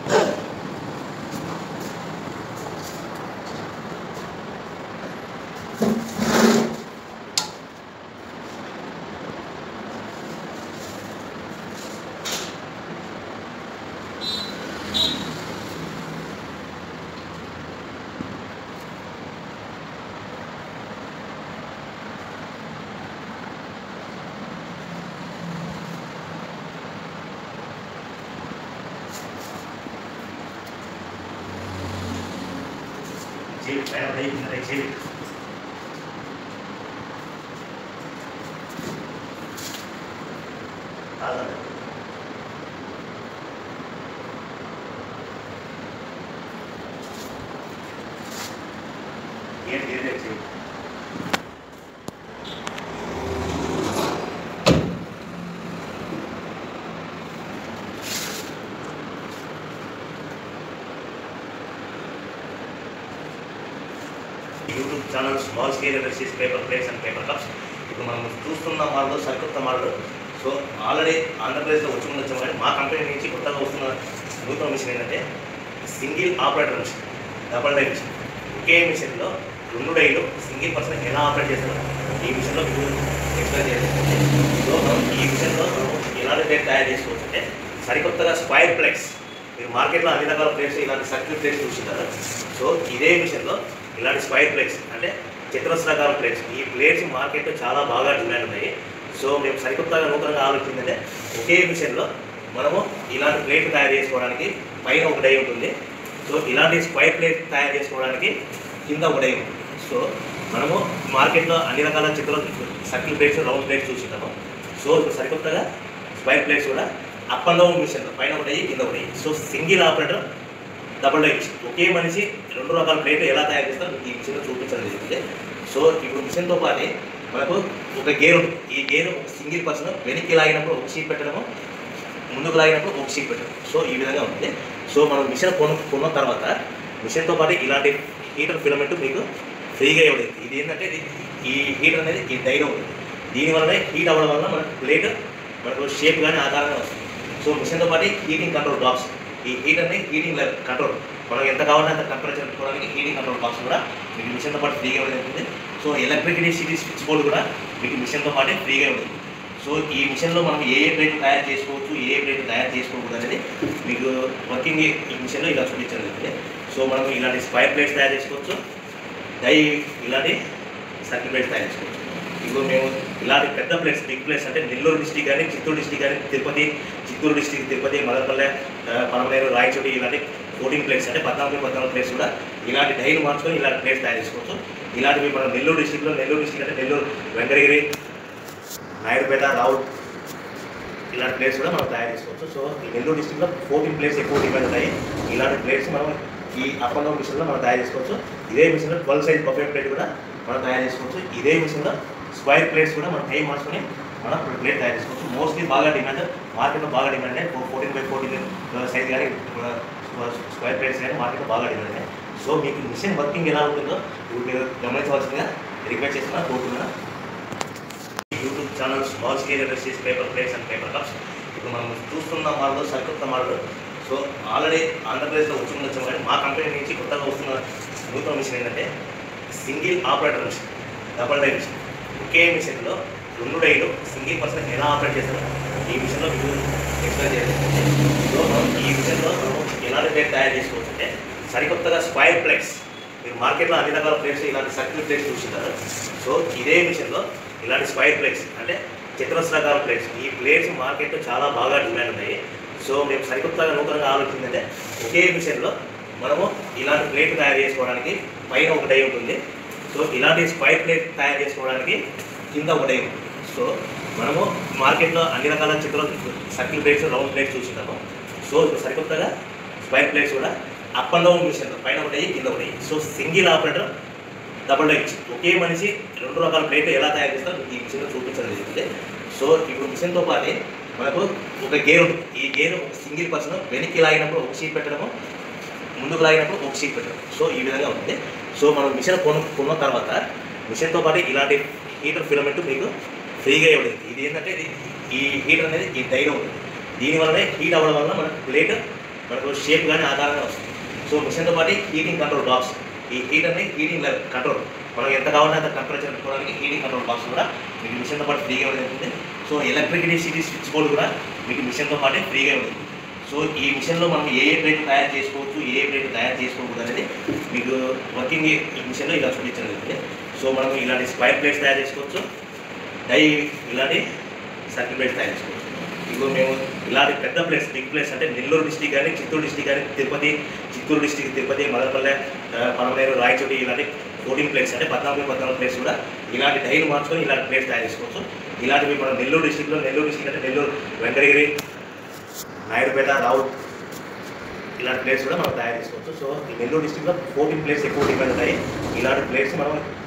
చేయి పైన పై కింద చేయి కాదండి ఏంటి ఏదే చేయి YouTube channel small scale industries paper plates and paper cups ఇప్పుడు మనం చూస్తున్న మోడల్ సరికొత్త మోడల్ సో ఆల్రెడీ ఆంధ్రప్రదేశ్లో వచ్చి ఉండొచ్చు కానీ మా కంపెనీ నుంచి కొత్తగా వస్తున్న నూతన మిషన్ ఏంటంటే single operator machine double die machine ఒకే మిషన్లో రెండు డైలు సింగిల్ పర్సన్ ఎలా ఆపరేట్ చేస్తారో ఈ మిషన్లో మీకు ఎక్స్ప్లెయిన్ చేయాలి సో మనం ఈ మిషన్లో మనం ఎలాంటి డేట్ తయారు చేసుకోవచ్చు అంటే సరికొత్తగా స్క్వైర్ ప్లేట్స్ మీరు మార్కెట్లో అన్ని రకాల ప్లేట్స్ ఇలాంటి సర్కిల్ ప్లేట్స్ చూస్తుంటారు సో ఇదే మిషన్లో ఇలాంటి స్క్వైర్ ప్లేట్స్ అంటే చతురస్రాకార ప్లేట్స్ ఈ ప్లేట్స్ మార్కెట్లో చాలా బాగా డిమాండ్ ఉన్నాయి సో మేము సరికొత్తగా నూతనంగా ఆలోచించిందంటే ఒకే మిషన్లో మనము ఇలాంటి ప్లేట్ తయారు చేసుకోవడానికి పైన ఒక డై ఉంటుంది సో ఇలాంటి స్క్వైర్ ప్లేట్ తయారు చేసుకోవడానికి కింద ఒక డై ఉంటుంది సో మనము మార్కెట్లో అన్ని రకాల చిత్ర సర్కిల్ ప్లేట్స్ రౌండ్ ప్లేట్స్ చూసింటాము సో ఇప్పుడు సరికొత్తగా స్క్వైర్ ప్లేట్స్ కూడా అప్ అండ్ డౌన్ మిషన్ పైన ఒకటి కింద ఒకటి so single operator double die machine ఒకే మనిషి రెండు రకాల ప్లేట్లు ఎలా తయారు చేస్తారో ఈ మిషన్లో చూపించడం జరిగింది సో ఇప్పుడు మిషన్తో పాటు మనకు ఒక గేర్ ఉంటుంది ఈ గేర్ ఒక సింగిల్ పర్సన్ వెనక్కి లాగినప్పుడు ఒక షీట్ పెట్టడము ముందుకు లాగినప్పుడు ఒక షీట్ పెట్టడం సో ఈ విధంగా ఉంటుంది సో మనం మిషన్ కొను కొన్న తర్వాత మిషన్తో పాటు ఇలాంటి హీటర్ ఫిలమెంట్ మీకు ఫ్రీగా ఇవ్వలేదు ఇది ఏంటంటే ఇది- ఈ హీటర్ అనేది ఈ డైలో ఉంటుంది దీనివల్లనే హీట్ అవ్వడం వల్ల మన ప్లేట్ మనకు షేప్ కానీ ఆకారంగా వస్తుంది సో మిషన్తో పాటు హీటింగ్ కంట్రోల్ బాక్స్ ఈ హీటర్ని హీటింగ్ కంట్రోల్ మనం ఎంత కావాలంటే అంత టెంపరేచర్ పెట్టుకోవడానికి హీటింగ్ కంట్రోల్ బాక్స్ కూడా మీకు మిషన్తో పాటు ఫ్రీగా ఉంటుంది so electricity city switch board కూడా మీకు మిషన్తో పాటే ఫ్రీగా ఉంటుంది సో ఈ మిషన్లో మనం ఏ ఏ ప్లేట్ తయారు చేసుకోవచ్చు ఏ ఏ ప్లేట్ తయారు చేసుకోకూడదు అనేది మీకు వర్కింగ్ ఈ మిషన్లో ఇలా చూపించడం జరుగుతుంది సో మనం ఇలాంటి స్క్వైర్ ప్లేట్స్ తయారు చేసుకోవచ్చు డై ఇలాంటి సర్కిల్ ప్లేట్స్ తయారు చేసుకోవచ్చు ఇప్పుడు మేము ఇలాంటి పెద్ద ప్లేట్స్ బిగ్ ప్లేట్స్ అంటే నెల్లూరు డిస్టిక్ కానీ చిత్తూరు డిస్టిక్ కానీ తిరుపతి చిత్తూరు డిస్టిక్ తిరుపతి మదనపల్లె ఆ, పలమనేరు రాయచోటి ఇలాంటి ఫోర్టీన్ ప్లేట్స్ అంటే పద్నాలుగు పద్నాలుగు ప్లేట్స్ కూడా ఇలాంటి డైలు మార్చుకొని ఇలాంటి ప్లేట్స్ తయారు చేసుకోవచ్చు ఇలాంటివి మనం నెల్లూరు డిస్టిక్లో నెల్లూరు డిస్టిక్ అంటే నెల్లూరు వెంకటగిరి నాయుడుపేట రావుల్ ఇలాంటి ప్లేస్ కూడా మనం తయారు చేసుకోవచ్చు సో ఈ నెల్లూరు డిస్ట్రిక్ట్లో ఫోర్టీన్ ప్లేస్ ఎక్కువ డిమాండ్ ఉంటాయి ఇలాంటి ప్లేట్స్ మనం ఈ అప్ అండ్ డౌన్ మిషన్లో మనం తయారు చేసుకోవచ్చు ఇదే మిషన్లో ట్వెల్వ్ సైజ్ బఫే ప్లేట్ కూడా మనం తయారు చేసుకోవచ్చు ఇదే మిషన్లో స్క్వైర్ ప్లేట్స్ కూడా మనం టైం మార్చుకొని మనం ప్లేట్ తయారు చేసుకోవచ్చు మోస్ట్లీ బాగా డిమాండ్ మార్కెట్లో బాగా డిమాండ్ అంటే ఫోర్టీన్ బై ఫోర్టీన్ సైజ్ కానీ స్క్వైర్ ప్లేట్స్ కానీ మార్కెట్లో బాగా డిమాండ్ ఉన్నాయి సో మీకు మిషన్ వర్కింగ్ ఎలా ఉంటుందో ఇప్పుడు మీరు గమనించవలసిందిగా రిక్వెస్ట్ చేస్తున్నా కోరుతున్నా YouTube channel small scale industries paper plates and paper cups ఇప్పుడు మనం చూస్తున్న మోడల్ సరికొత్త మోడల్ సో ఆల్రెడీ ఆంధ్రప్రదేశ్లో వచ్చి ఉండొచ్చు కానీ మా కంపెనీ నుంచి కొత్తగా వస్తున్న నూతన మిషన్ ఏంటంటే single operator machine double die machine ఒకే మిషన్లో రెండు డైలు సింగిల్ పర్సన్ ఎలా ఆపరేట్ చేస్తారో ఈ మిషన్లో మీకు ఎక్స్ప్లెయిన్ చేయాలి సో మనం ఈ మిషన్లో మనం ఎలాంటి ప్లేట్ తయారు చేసుకోవచ్చు అంటే సరికొత్తగా స్క్వైర్ ప్లేట్స్ మీరు మార్కెట్లో అన్ని రకాల ప్లేట్స్ ఇలాంటి సర్కిల్ ప్లేట్స్ చూస్తుంటారు సో ఇదే మిషన్లో ఇలాంటి స్క్వైర్ ప్లేట్స్ అంటే చతురస్రాకార ప్లేట్స్ ఈ ప్లేట్స్ మార్కెట్లో చాలా బాగా డిమాండ్ ఉన్నాయి సో మేము సరికొత్తగా నూతనంగా ఆలోచించిందంటే ఒకే మిషన్లో మనము ఇలాంటి ప్లేట్ తయారు చేసుకోవడానికి పైన ఒక డై ఉంటుంది సో ఇలాంటి స్క్వైర్ ప్లేట్ తయారు చేసుకోవడానికి కింద ఒక డై ఉంటుంది సో మనము మార్కెట్లో అన్ని రకాల చిత్ర సర్కిల్ ప్లేట్స్ రౌండ్ ప్లేట్స్ చూస్తున్నాము సో ఇప్పుడు సరికొత్తగా స్క్వైర్ ప్లేట్స్ కూడా అప్ అండ్ డౌన్ మిషన్ పైన ఒకటి కింద ఒకటి so single operator double die machine ఒకే మనిషి రెండు రకాల ప్లేట్లు ఎలా తయారు చేస్తారో ఈ మిషన్లో చూపించడం జరిగింది సో ఇప్పుడు మిషన్తో పాటు మనకు ఒక గేర్ ఉంటుంది ఈ గేర్ ఒక సింగిల్ పర్సన్ వెనక్కి లాగినప్పుడు ఒక షీట్ పెట్టడము ముందుకు లాగినప్పుడు ఒక షీట్ పెట్టడం సో ఈ విధంగా ఉంటుంది సో మనం మిషన్ కొను కొన్న తర్వాత మిషన్తో పాటు ఇలాంటి హీటర్ ఫిలమెంట్ మీకు ఫ్రీగా ఇవ్వలేదు ఇది ఏంటంటే ఇది ఈ హీటర్ అనేది ఈ డైలో ఉంటుంది దీనివల్లనే హీట్ అవ్వడం వల్ల మన ప్లేట్ మనకు షేప్ కానీ ఆకారంగా వస్తుంది సో మిషన్తో పాటు హీటింగ్ కంట్రోల్ బాక్స్ ఈ హీట్ అనేది హీటింగ్ కంట్రోల్ మనం ఎంత కావాలంటే అంత టెంపరేచర్ పెట్టుకోవడానికి హీటింగ్ కంట్రోల్ బాక్స్ కూడా మీకు మిషన్తో పాటు ఫ్రీగా ఉంటుంది సో ఎలక్ట్రిసిటీ స్విచ్ బోర్డు కూడా మీకు మిషన్తో పాటే ఫ్రీగా ఉంటుంది సో ఈ మిషన్లో మనం ఏ ఏ ప్లేట్ తయారు చేసుకోవచ్చు ఏ ఏ ప్లేట్ తయారు చేసుకోకూడదు అనేది మీకు వర్కింగ్ ఈ మిషన్లో ఇలా చూపించడం జరుగుతుంది సో మనం ఇలాంటి స్క్వైర్ ప్లేట్స్ తయారు చేసుకోవచ్చు డై ఇలాంటి సర్కిల్ ప్లేట్స్ తయారు చేసుకోవచ్చు ఇప్పుడు మేము ఇలాంటి పెద్ద ప్లేస్ బిగ్ ప్లేస్ అంటే నెల్లూరు డిస్టిక్ కానీ చిత్తూరు డిస్టిక్ కానీ తిరుపతి చిత్తూరు డిస్టిక్ తిరుపతి మదనపల్లె ఆ, పలమనేరు రాయచోటి ఇలాంటి ఫోర్టీన్ ప్లేస్ అంటే పద్నాలుగు పద్నాలుగు ప్లేస్ కూడా ఇలాంటి డైలు మార్చుకొని ఇలాంటి ప్లేస్ తయారు చేసుకోవచ్చు ఇలాంటివి మనం నెల్లూరు డిస్టిక్లో నెల్లూరు డిస్టిక్ అంటే నెల్లూరు వెంకటగిరి నాయుడుపేట రావు ఇలాంటి ప్లేస్ కూడా మనం తయారు చేసుకోవచ్చు సో ఈ నెల్లూరు డిస్టిక్లో ఫోర్టీన్ ప్లేస్ ఎక్కువ డిపెండ్ ఉంటాయి ఇలాంటి ప్లేస్ మనం